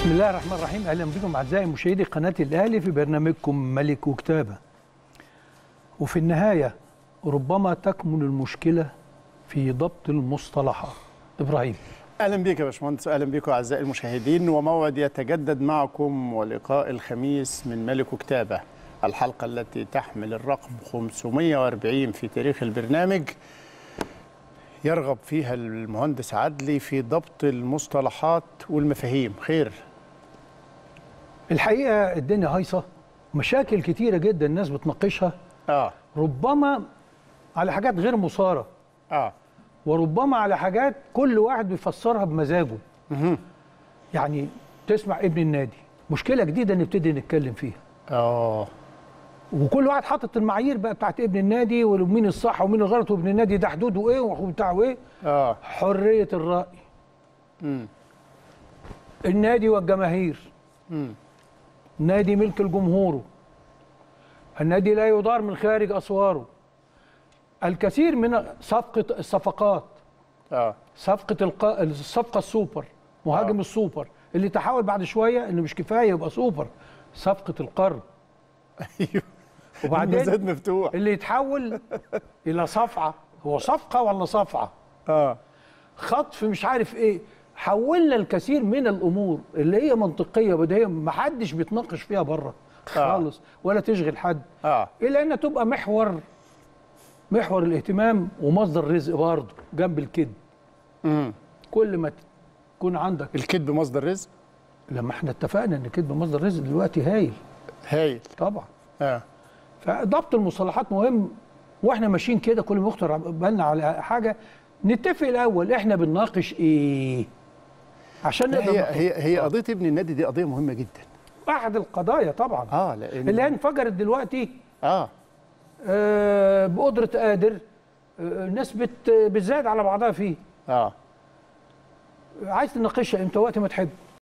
بسم الله الرحمن الرحيم اهلا بكم اعزائي مشاهدي قناه الاهلي في برنامجكم ملك وكتابه وفي النهايه ربما تكمن المشكله في ضبط المصطلحات ابراهيم اهلا بك يا باشمهندس اهلا بكم اعزائي المشاهدين وموعد يتجدد معكم ولقاء الخميس من ملك وكتابه الحلقه التي تحمل الرقم 540 في تاريخ البرنامج يرغب فيها المهندس عدلي في ضبط المصطلحات والمفاهيم خير الحقيقه الدنيا هايصه مشاكل كتيره جدا الناس بتناقشها اه ربما على حاجات غير مثاره اه وربما على حاجات كل واحد بيفسرها بمزاجه يعني تسمع ابن النادي مشكله جديده نبتدي نتكلم فيها اه وكل واحد حاطط المعايير بقى بتاعت ابن النادي ومين الصح ومين الغلط وابن النادي ده حدوده ايه وبتاعه ايه اه حريه الراي امم النادي والجماهير امم نادي ملك الجمهور النادي لا يدار من خارج اسواره الكثير من صفقه الصفقات اه صفقه الق... الصفقه السوبر مهاجم آه. السوبر اللي تحول بعد شويه انه مش كفايه يبقى سوبر صفقه القرن ايوه وبعدين المزاد مفتوح اللي يتحول الى صفعه هو صفقه ولا صفعه اه خطف مش عارف ايه حولنا الكثير من الامور اللي هي منطقيه بديهيه ما حدش بيتناقش فيها بره خالص ولا تشغل حد اه الا انها تبقى محور محور الاهتمام ومصدر رزق برضه جنب الكذب امم كل ما تكون عندك الكذب مصدر رزق لما احنا اتفقنا ان الكذب مصدر رزق دلوقتي هايل هايل طبعا اه فضبط المصطلحات مهم واحنا ماشيين كده كل ما يخطر بالنا على حاجه نتفق الاول احنا بنناقش ايه عشان لا، نقدر هي ناخد- هي هي قضيه ابن النادي دي قضيه مهمه جدا احد القضايا طبعا اه لان اللي هي انفجرت دلوقتي اه آه، بقدره قادر آه، الناس بت بتزايد على بعضها فيه اه عايز تناقشها امتى وقت ما تحب